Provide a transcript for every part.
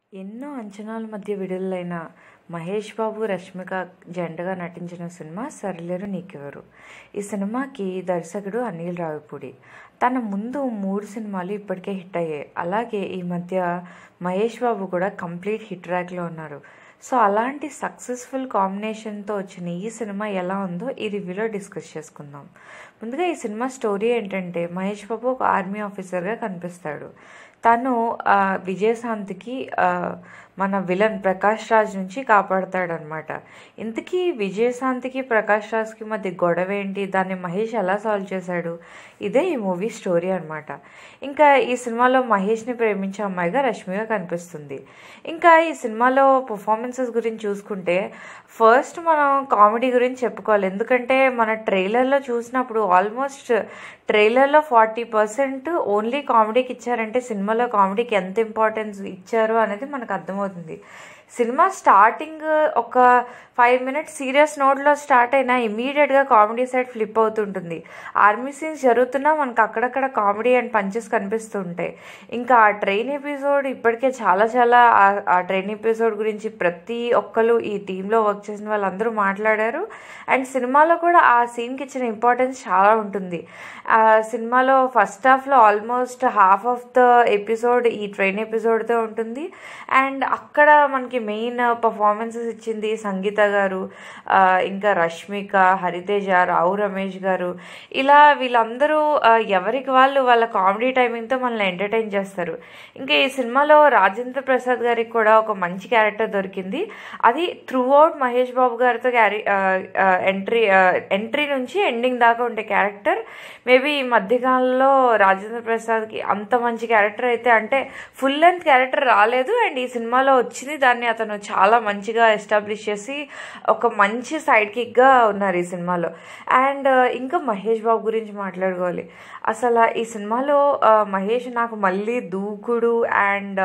ఎన్నో అంచనాల మధ్య విడుదలైన మహేష్ బాబు రష్మిక జంటగా నటించిన సినిమా సరిలేరు నీకెవరు ఈ సినిమాకి దర్శకుడు అనిల్ రావిపూడి తన ముందు మూడు సినిమాలు ఇప్పటికే హిట్ అయ్యాయి అలాగే ఈ మధ్య మహేష్ బాబు కూడా కంప్లీట్ హిట్ ట్రాక్లో ఉన్నారు సో అలాంటి సక్సెస్ఫుల్ కాంబినేషన్తో వచ్చిన ఈ సినిమా ఎలా ఉందో ఈ రివ్యూలో డిస్కస్ చేసుకుందాం ముందుగా ఈ సినిమా స్టోరీ ఏంటంటే మహేష్ బాబు ఒక ఆర్మీ ఆఫీసర్గా కనిపిస్తాడు తను ఆ, విజయశాంతికి ఆ, మన విలన్ ప్రకాష్ రాజ్ నుంచి కాపాడతాడనమాట ఇంతకీ విజయశాంతికి ప్రకాష్ రాజ్కి మధ్య గొడవ ఏంటి దాన్ని మహేష్ ఎలా సాల్వ్ చేశాడు ఇదే ఈ మూవీ స్టోరీ అనమాట ఇంకా ఈ సినిమాలో మహేష్ని ప్రేమించే అమ్మాయిగా రష్మిగా కనిపిస్తుంది ఇంకా ఈ సినిమాలో పర్ఫార్మెన్సెస్ గురించి చూసుకుంటే ఫస్ట్ మనం కామెడీ గురించి చెప్పుకోవాలి ఎందుకంటే మన ట్రైలర్లో చూసినప్పుడు ఆల్మోస్ట్ ట్రైలర్లో ఫార్టీ పర్సెంట్ ఓన్లీ కామెడీకి ఇచ్చారంటే సినిమాలో కామెడీకి ఎంత ఇంపార్టెన్స్ ఇచ్చారు అనేది మనకు అర్థమవుతుంది సినిమా స్టార్టింగ్ ఒక ఫైవ్ మినిట్స్ సీరియస్ నోట్లో స్టార్ట్ అయినా ఇమీడియట్గా కామెడీ సైడ్ ఫ్లిప్ అవుతుంటుంది ఆర్మీ సీన్స్ జరుగుతున్నా మనకు అక్కడక్కడ కామెడీ అండ్ పంచెస్ కనిపిస్తుంటాయి ఇంకా ఆ ట్రైన్ ఎపిసోడ్ ఇప్పటికే చాలా చాలా ఆ- ఆ ట్రైన్ ఎపిసోడ్ గురించి ప్రతి ఒక్కరు ఈ టీంలో వర్క్ చేసిన వాళ్ళందరూ మాట్లాడారు అండ్ సినిమాలో కూడా ఆ సీన్కి ఇచ్చిన ఇంపార్టెన్స్ చాలా ఉంటుంది ఆ సినిమాలో ఫస్ట్ హాఫ్లో almost half of the episode ఈ ట్రైన్ ఎపిసోడ్తో ఉంటుంది అండ్ అక్కడ మనకి మెయిన్ పర్ఫార్మెన్సెస్ ఇచ్చింది సంగీత గారు ఆ, ఇంకా రష్మిక హరితేజ రావు రమేష్ గారు ఇలా వీళ్ళందరూ ఆ, ఎవరికి వాళ్ళు వాళ్ళ కామెడీ టైమింగ్తో మనల్ని ఎంటర్టైన్ చేస్తారు ఇంకా ఈ సినిమాలో రాజేంద్ర ప్రసాద్ గారికి కూడా ఒక మంచి క్యారెక్టర్ దొరికింది అది త్రూ అవుట్ మహేష్ బాబు గారితో క్యారీ ఎంట్రీ ఎంట్రీ నుంచి ఎండింగ్ దాకా ఉండే క్యారెక్టర్ మేబీ ఈ మధ్యకాలంలో రాజేంద్ర ప్రసాద్కి అంత మంచి క్యారెక్టర్ అయితే అంటే ఫుల్ లెంత్ క్యారెక్టర్ రాలేదు అండ్ ఈ సినిమాలో వచ్చింది దాన్ని అతను చాలా మంచిగా ఎస్టాబ్లిష్ చేసి ఒక మంచి సైడ్ కిక్గా ఉన్నారు ఈ సినిమాలో అండ్ ఇంకా మహేష్ బాబు గురించి మాట్లాడుకోవాలి అసలు ఈ సినిమాలో ఆ, మహేష్ నాకు మళ్ళీ దూకుడు అండ్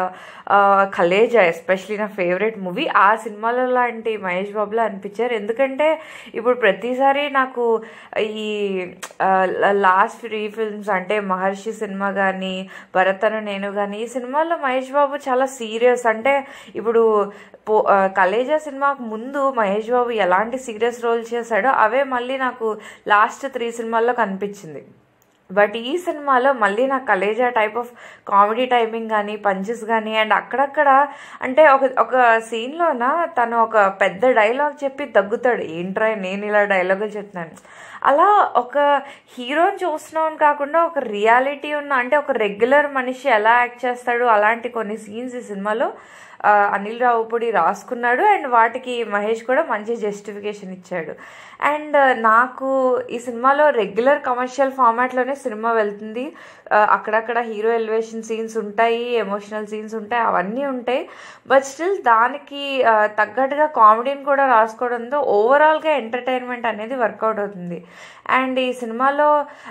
కలేజా ఎస్పెషలీ నా ఫేవరెట్ మూవీ ఆ సినిమాలో లాంటి మహేష్ బాబులో అనిపించారు ఎందుకంటే ఇప్పుడు ప్రతిసారి నాకు ఈ లాస్ట్ త్రీ ఫిల్మ్స్ అంటే మహర్షి సినిమా కానీ భరతను నేను కానీ ఈ సినిమాలో మహేష్ బాబు చాలా సీరియస్ అంటే ఇప్పుడు పో ఆ, కలేజా సినిమాకు ముందు మహేష్ బాబు ఎలాంటి సీరియస్ రోల్ చేశాడో అవే మళ్ళీ నాకు లాస్ట్ త్రీ సినిమాల్లో కనిపించింది బట్ ఈ సినిమాలో మళ్ళీ నాకు Khaleja type of comedy timing కానీ పంచెస్ కానీ అండ్ అక్కడక్కడ అంటే ఒక ఒక సీన్లోన తను ఒక పెద్ద డైలాగ్ చెప్పి తగ్గుతాడు ఏంట్రా నేను ఇలా డైలాగులు చెప్తున్నాను అలా ఒక హీరోని చూస్తున్నాం కాకుండా ఒక రియాలిటీ ఉన్న అంటే ఒక రెగ్యులర్ మనిషి ఎలా యాక్ట్ చేస్తాడు అలాంటి కొన్ని సీన్స్ ఈ సినిమాలో ఆ, అనిల్ రావుపూడి రాసుకున్నాడు అండ్ వాటికి మహేష్ కూడా మంచి జస్టిఫికేషన్ ఇచ్చాడు అండ్ నాకు ఈ సినిమాలో రెగ్యులర్ కమర్షియల్ ఫార్మాట్లోనే సినిమా వెళ్తుంది ఆ, అక్కడక్కడ హీరో ఎలివేషన్ సీన్స్ ఉంటాయి ఎమోషనల్ సీన్స్ ఉంటాయి అవన్నీ ఉంటాయి బట్ స్టిల్ దానికి ఆ, తగ్గట్టుగా కామెడీని కూడా రాసుకోవడంతో ఓవరాల్గా ఎంటర్టైన్మెంట్ అనేది వర్కౌట్ అవుతుంది అండ్ ఈ సినిమాలో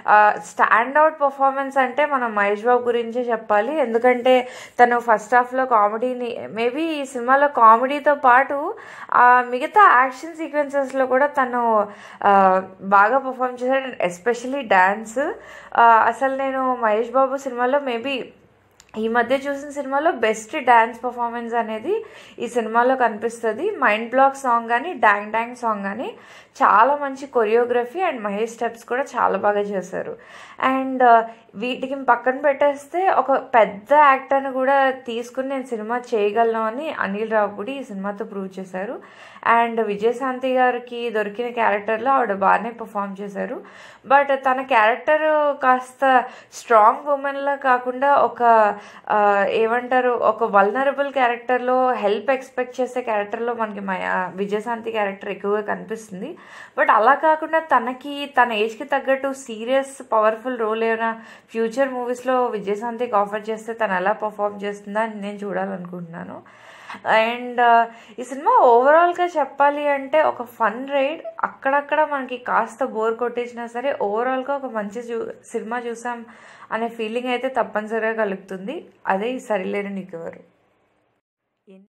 స్టాండ్ అవుట్ పర్ఫార్మెన్స్ అంటే మనం మహేష్ బాబు గురించే చెప్పాలి ఎందుకంటే తను ఫస్ట్ హాఫ్లో కామెడీని మేబీ ఈ సినిమాలో కామెడీతో పాటు ఆ, మిగతా యాక్షన్ సీక్వెన్సెస్లో కూడా తను ఆ, బాగా పర్ఫామ్ చేశాడు ఎస్పెషలీ డ్యాన్స్ అసలు నేను మహేష్ బాబు సినిమాలో మేబీ ఈ మధ్య చూసిన సినిమాలో బెస్ట్ డ్యాన్స్ పర్ఫార్మెన్స్ అనేది ఈ సినిమాలో కనిపిస్తుంది మైండ్ బ్లాక్ సాంగ్ కానీ డాంగ్ డాంగ్ సాంగ్ కానీ చాలా మంచి కొరియోగ్రఫీ అండ్ మహేష్ స్టెప్స్ కూడా చాలా బాగా చేశారు అండ్ వీటికి పక్కన పెట్టేస్తే ఒక పెద్ద యాక్టర్ని కూడా తీసుకుని నేను సినిమా చేయగలను అని అనిల్ రావుపూడి ఈ సినిమాతో ప్రూవ్ చేశారు అండ్ విజయశాంతి గారికి దొరికిన క్యారెక్టర్లో ఆవిడ బాగానే పర్ఫామ్ చేశారు బట్ తన క్యారెక్టర్ కాస్త స్ట్రాంగ్ ఉమెన్లా కాకుండా ఒక ఆ, ఏమంటారు ఒక వల్నరబుల్ క్యారెక్టర్లో హెల్ప్ ఎక్స్పెక్ట్ చేసే క్యారెక్టర్లో మనకి మయ విజయశాంతి క్యారెక్టర్ ఎక్కువగా కనిపిస్తుంది బట్ అలా కాకుండా తనకి తన ఏజ్కి తగ్గట్టు సీరియస్ పవర్ఫుల్ రోల్ ఏమైనా ఫ్యూచర్ మూవీస్లో విజయశాంతికి ఆఫర్ చేస్తే తను ఎలా పర్ఫామ్ చేస్తుందా అని నేను చూడాలనుకుంటున్నాను అండ్ ఈ సినిమా ఓవరాల్గా చెప్పాలి అంటే ఒక ఫన్ రైడ్ అక్కడక్కడ మనకి కాస్త బోర్ కొట్టించినా సరే ఓవరాల్గా ఒక మంచి చూ సినిమా చూసాం అనే ఫీలింగ్ అయితే తప్పనిసరిగా కలుగుతుంది అదే ఈ సరిలేరు నీకెవరు